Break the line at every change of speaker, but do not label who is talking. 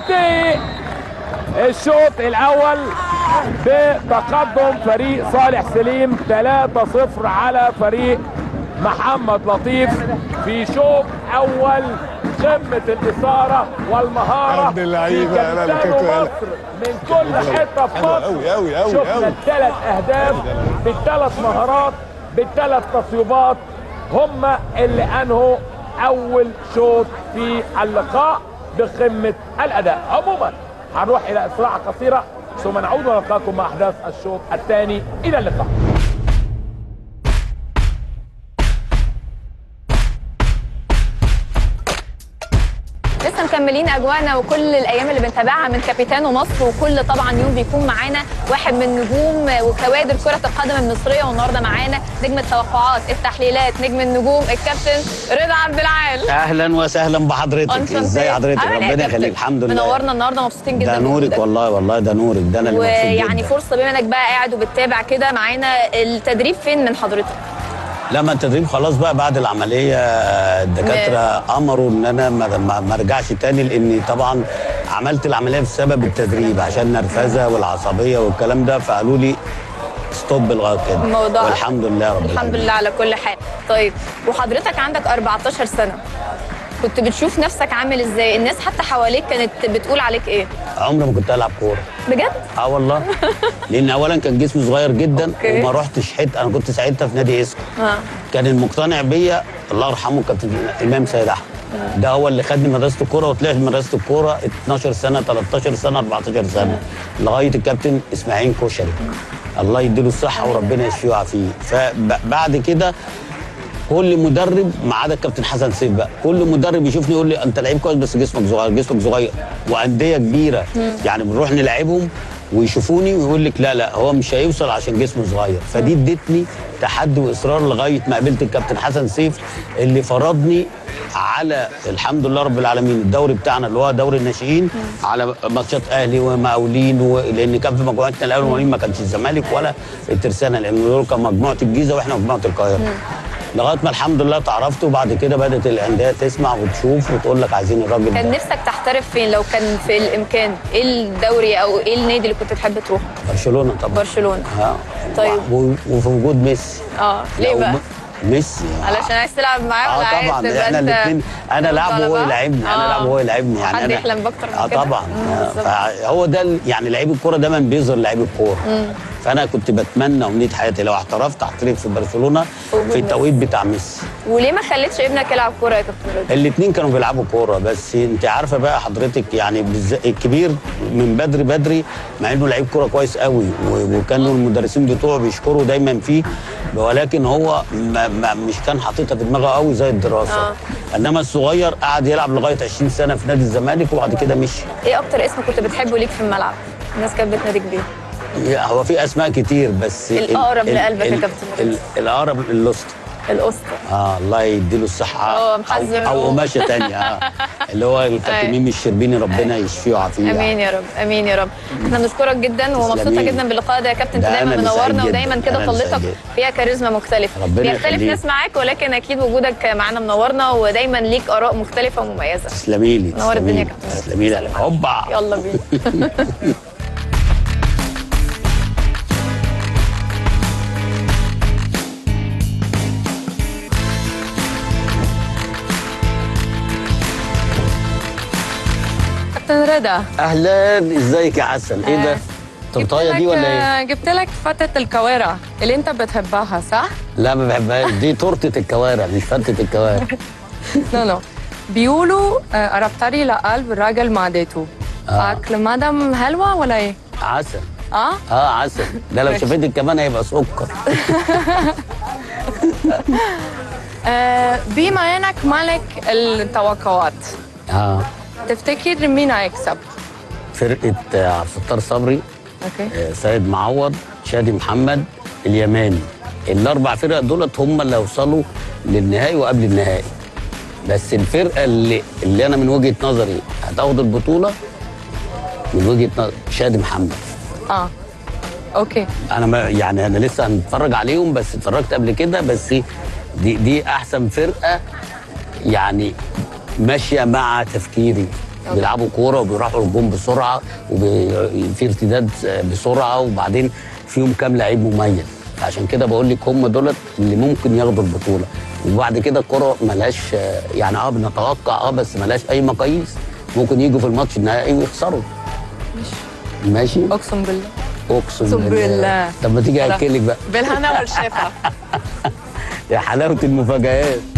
ينتهي الشوط الاول بتقدم فريق صالح سليم 3-0 على فريق محمد لطيف في شوط اول قمة الإثارة والمهارة
يا ابن اللعيبة،
في
يا لا،
كابتن
الكيكو، يا لا.
مصر من كل حتة في
حلو
مصر
أوي، أوي، أوي،
شفنا
أوي.
الثلاث أهداف بالثلاث مهارات بالثلاث تصويبات هم اللي أنهوا أول شوط في اللقاء بقمة الأداء عموما هنروح إلى استراحة قصيرة ثم نعود ونلقاكم مع أحداث الشوط الثاني إلى اللقاء
لسه مكملين اجواءنا وكل الايام اللي بنتابعها من كابيتانو مصر وكل طبعا يوم بيكون معانا واحد من نجوم وكوادر كره القدم المصريه والنهارده معانا نجم التوقعات التحليلات نجم النجوم الكابتن رضا عبد العال
اهلا وسهلا بحضرتك
أنشطة
ازاي
إيه؟
حضرتك
عامل إيه يا
ربنا
كابتن؟
يخليك الحمد لله
منورنا النهارده مبسوطين جدا
ده نورك
بوجودك.
والله والله ده نورك ده انا اللي مبسوط
ويعني
جدا.
فرصه بما انك بقى قاعد وبتتابع كده معانا التدريب فين من حضرتك
لما التدريب خلاص بقى بعد العمليه الدكاتره امروا ان انا ما, ما, ما ارجعش تاني لاني طبعا عملت العمليه بسبب التدريب عشان النرفزه والعصبيه والكلام ده فقالوا لي ستوب لغايه كده
الموضوع
والحمد لله رب
الحمد
العالمين.
لله على كل حال طيب وحضرتك عندك 14 سنه كنت بتشوف نفسك عامل ازاي الناس حتى حواليك كانت بتقول عليك ايه
عمري ما كنت العب كوره
بجد
اه والله لان اولا كان جسمي صغير جدا
أوكي.
وما رحتش حته انا كنت ساعتها في نادي اسكو
اه
كان المقتنع بيا الله يرحمه كابتن الامام سيد احمد ده هو اللي خدني مدرسه الكوره وطلعت من مدرسه الكوره 12 سنه 13 سنه 14 سنه لغايه الكابتن اسماعيل كشري الله يديله الصحه وربنا يشفيه ويعافيه فبعد كده كل مدرب ما عدا الكابتن حسن سيف بقى كل مدرب يشوفني يقول لي انت لعيب كويس بس جسمك صغير جسمك صغير وانديه كبيره يعني بنروح نلعبهم ويشوفوني ويقول لك لا لا هو مش هيوصل عشان جسمه صغير فدي ادتني تحدي واصرار لغايه ما قابلت الكابتن حسن سيف اللي فرضني على الحمد لله رب العالمين الدوري بتاعنا اللي هو دوري الناشئين على ماتشات اهلي ومقاولين و... لان كان في مجموعتنا الاهلي والمقاولين ما كانش الزمالك ولا الترسانه لان دول كان مجموعه الجيزه واحنا مجموعه القاهره لغايه ما الحمد لله اتعرفت وبعد كده بدات الانديه تسمع وتشوف وتقول لك عايزين الراجل
كان
ده
نفسك تحترف فين لو كان في الامكان ايه الدوري او ايه النادي اللي كنت تحب تروح
برشلونه طبعا
برشلونه
اه
طيب.
و... وفي وجود ميسي
اه ليه
لا،
بقى
وم- ميسي
علشان عايز تلعب معاه ولا
اه
عايز
طبعا
تبقى
احنا
انت
الاثنين انا لعبه وهو
طلبة؟
يلعبني انا
آه.
لعبه وهو يلعبني يعني
حد
انا
يحلم بأكتر من
اه
كده؟
طبعا
مم،
آه،
بالظبط.
فهو ده ال- يعني لعيب الكوره دايما بيظهر لعيب الكوره فانا كنت بتمنى امنيه حياتي لو احترفت احترف في برشلونه
وجود
في التوقيت بتاع ميسي
وليه ما خليتش ابنك يلعب كوره يا كابتن رضا
الاثنين كانوا بيلعبوا كوره بس انت عارفه بقى حضرتك يعني بالذات الكبير من بدري بدري مع انه لعيب كوره كويس قوي و- وكانوا المدرسين بتوعه بيشكروا دايما فيه ولكن هو ما ما مش كان حاططها في دماغه قوي زي الدراسه
آه.
انما الصغير قعد يلعب لغايه 20 سنه في نادي الزمالك وبعد كده مشي
ايه اكتر اسم كنت بتحبه ليك في الملعب الناس كانت بتناديك بيه
هو في اسماء كتير بس ال-
الأقرب
ال-
لقلبك يا
ال-
كابتن
ال-
رضا.
الاقرب الاسطى
الاسطى
اه الله يديله الصحه
اه،
او,
محزم
أو
له.
قماشه ثانيه اه اللي هو الكابتن
ايوه.
ميمي الشربيني ربنا يشفيه ويعافيه
امين يا رب امين يا رب احنا بنشكرك جدا ومبسوطه
تسلمي.
جدا باللقاء ده يا كابتن
ده
انت دايما
أنا اللي سعيد
منورنا
جدا.
ودايما كده
أنا اللي
طلتك
سعيد جدا.
فيها كاريزما مختلفه
ربنا
بيختلف
يخليك.
ناس معاك ولكن اكيد وجودك معانا منورنا ودايما ليك اراء مختلفه ومميزه
تسلمي لي
نور الدنيا يا
تسلمي لي.
كابتن.
تسلمي لي هوبا
يلا بينا كابتن رضا
اهلا ازيك يا عسل ايه ده تورتايه دي ولا ايه
جبت لك فتة الكوارع اللي انت بتحبها صح؟
لا ما بحبهاش دي تورته الكوارع مش فتة الكوارع
نو نو بيقولوا آه، قربتري لقلب الراجل معدته
آه.
اكل مدام حلوه ولا ايه؟
عسل
اه
اه عسل ده لو شافتك كمان هيبقى سكر
آه، بما انك ملك التوقعات
اه
تفتكر مين هيكسب؟
فرقه آه، عبد الستار صبري
اوكي
آه، سيد معوض شادي محمد اليماني الاربع فرق دولت هم اللي هيوصلوا للنهائي وقبل النهائي بس الفرقه اللي اللي انا من وجهه نظري هتاخد البطوله من وجهه نظر شادي محمد
اه اوكي
انا ما يعني انا لسه هنتفرج عليهم بس اتفرجت قبل كده بس دي دي احسن فرقه يعني ماشيه مع تفكيري بيلعبوا كوره وبيروحوا الجون بسرعه وفي ارتداد بسرعه وبعدين فيهم كام لعيب مميز عشان كده بقول لك هم دولت اللي ممكن ياخدوا البطوله وبعد كده الكره ملهاش يعني اه بنتوقع اه بس ملهاش اي مقاييس ممكن يجوا في الماتش النهائي ويخسروا ماشي
اقسم بالله
اقسم
أقسم بالله.
طب ما تيجي
لا.
اكلك بقى
بالهنا والشفا
يا حلاوه المفاجآت